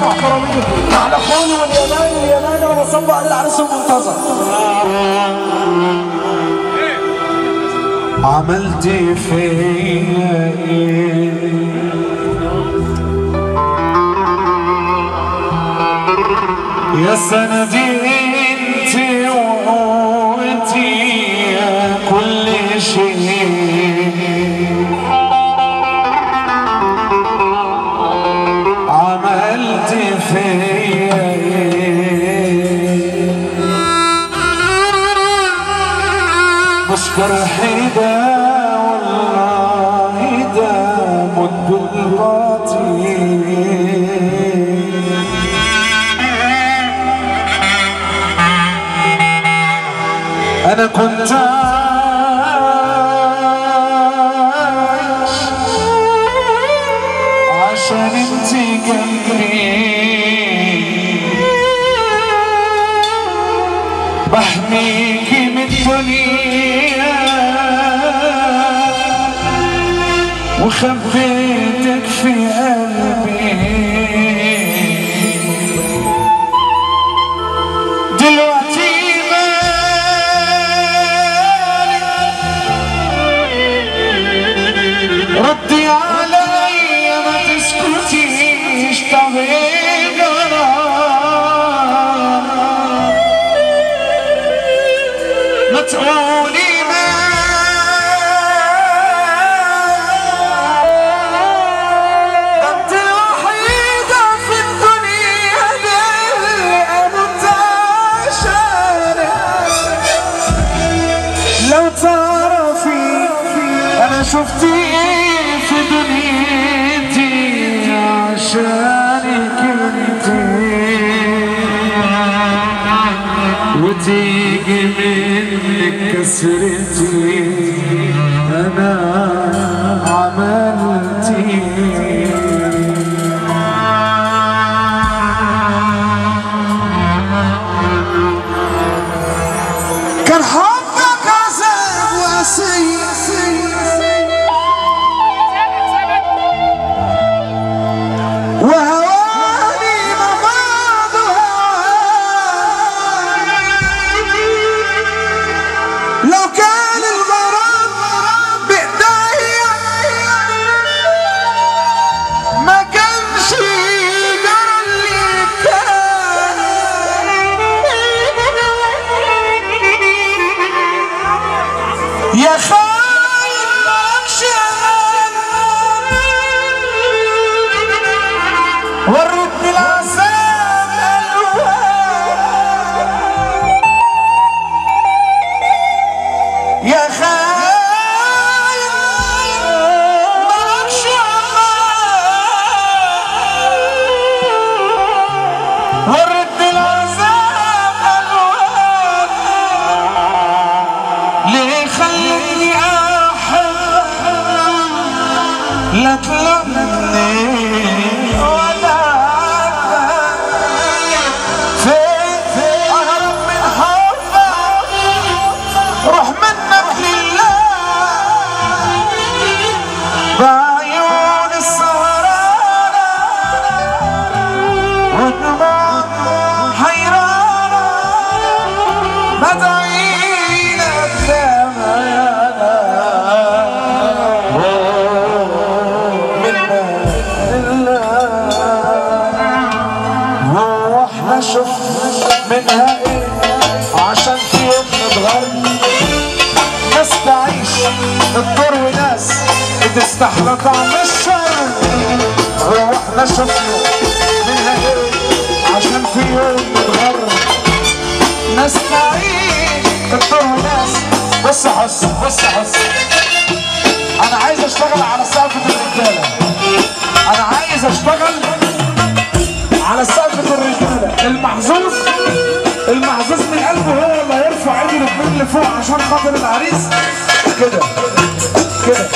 محترمين على اخواني واليماني واليماني انا بصب على العريس المنتظر عملت فيا ايه يا سندي انت وقوتي يا كل شيء عملت فيا ايه مشكر حيدا والله ده مد الباطل انا كنت عايش عشان انت جنبي بحميكي من الدنيا وخبيتك في قلبي دلوقتي مالك ردي علي ما تسكتيش طب ايه جرى ما تقولي ما ده انت الوحيدة في الدنيا دي اللي اموت عشانك لو تعرفي انا شفت ايه في دنيتي عشانك انت وتيجي منك كسرتي انا عملتي كان حبك عذاب واسير وهواني ما بعدها لو كان الغرام بإيديا ما كانش جرى اللي كان يا خاين ماكش وريتني العذاب الوان يا خاين مالكش امان وريتني العذاب الوان ليه خليني احب لا تلمني ولا فين فين اهرب من حبك روح منك لله بعيون السهرانة ودموع حيرانة بدعي لك هو احنا شفنا منها ايه عشان في يوم نتغير ناس تعيش الدور وناس بتستحلى طعم الشر هو احنا شفنا منها ايه عشان في يوم نتغير ناس تعيش الدور وناس بص حس بص حس انا عايز اشتغل على سقفة الرجالة انا عايز اشتغل على سقفة الرجالة المحظوظ المحظوظ من قلبه هو اللي هيرفع ايده الاثنين لفوق عشان خاطر العريس كده كده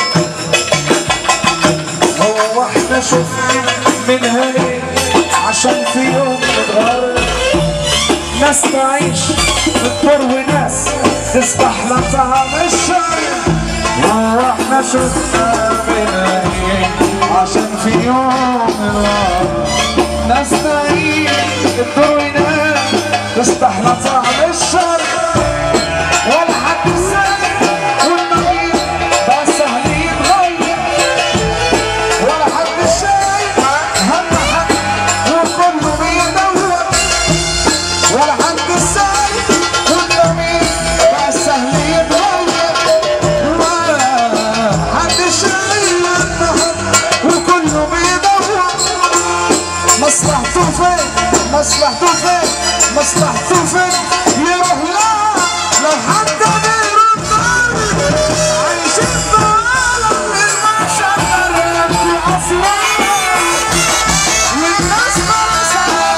هو احنا شفنا منها ايه عشان في يوم نتغير ناس تعيش في الدور وناس تستحلى طعم الشر هو احنا شفنا منها ايه عشان في يوم نتغير ناس تعيش الدور ينام تستحلى طعم الشر ولا حد ساكت والمريض بقى سهل يتغير ولا حد شايف هم حد وكله بيدور ولا حد سايق والضمير بقى سهل يتغير ولا حد شايل هم وكله بيدور مصلحته فين مصلحته فين مصلحته فين يروح لا لو حد بيرد عايشين في عالم المشاعر في أسرار والناس خلاص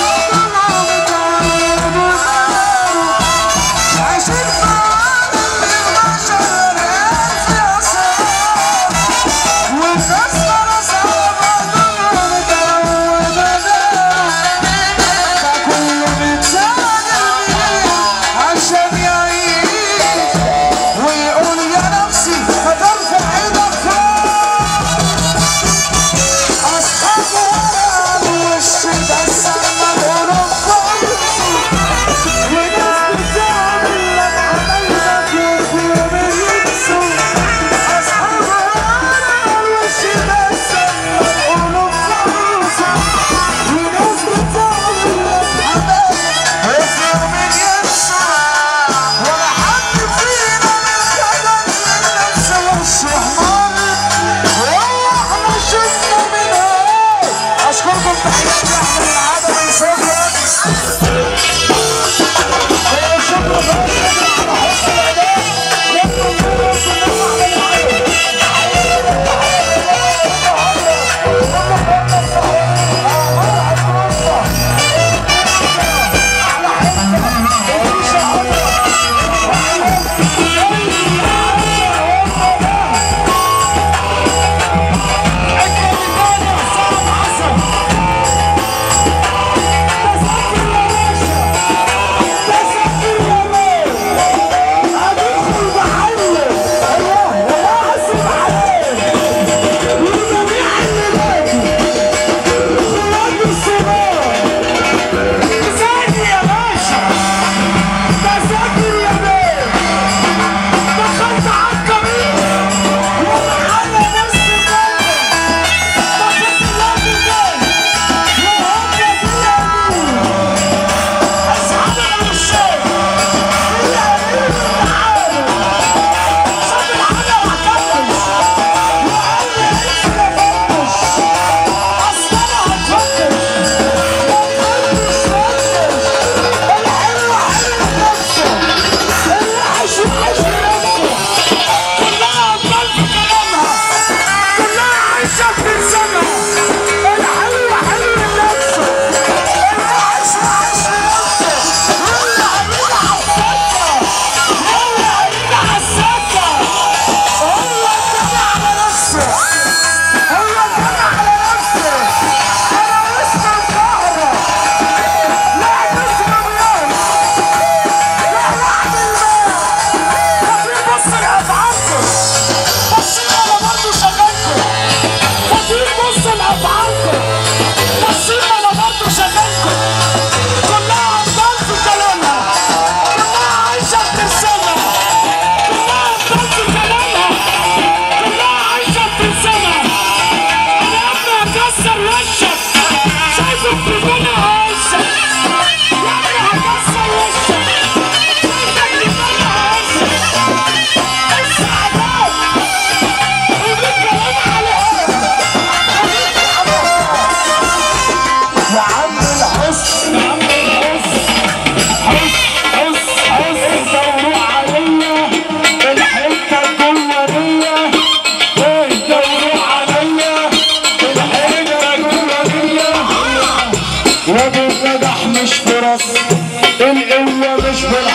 عايشين في عالم المشاعر في أسرار والناس خلاص كله بيتساعد عشان يعيش ويقول يا نفسي هترفع ايدك فوق اصحابه ورا الوش ده السما الاوروبا وناس بتعمل لك عمايلك وفيهم ينسوا اصحابه ورا الوش ده السما الاوروبا وناس بتعمل لك عمايلك وفيهم ينسوا ولا حد فينا من كده الناس وش حمار واحنا شفنا منها اشكركم تحياتي احمد العاده من صدرك وعم الحسن عم الحسن حس حس حس دوروا عليا الحته الجوانيه دوروا عليا الحته الجوانيه وابو النجاح مش في راسي القوه مش في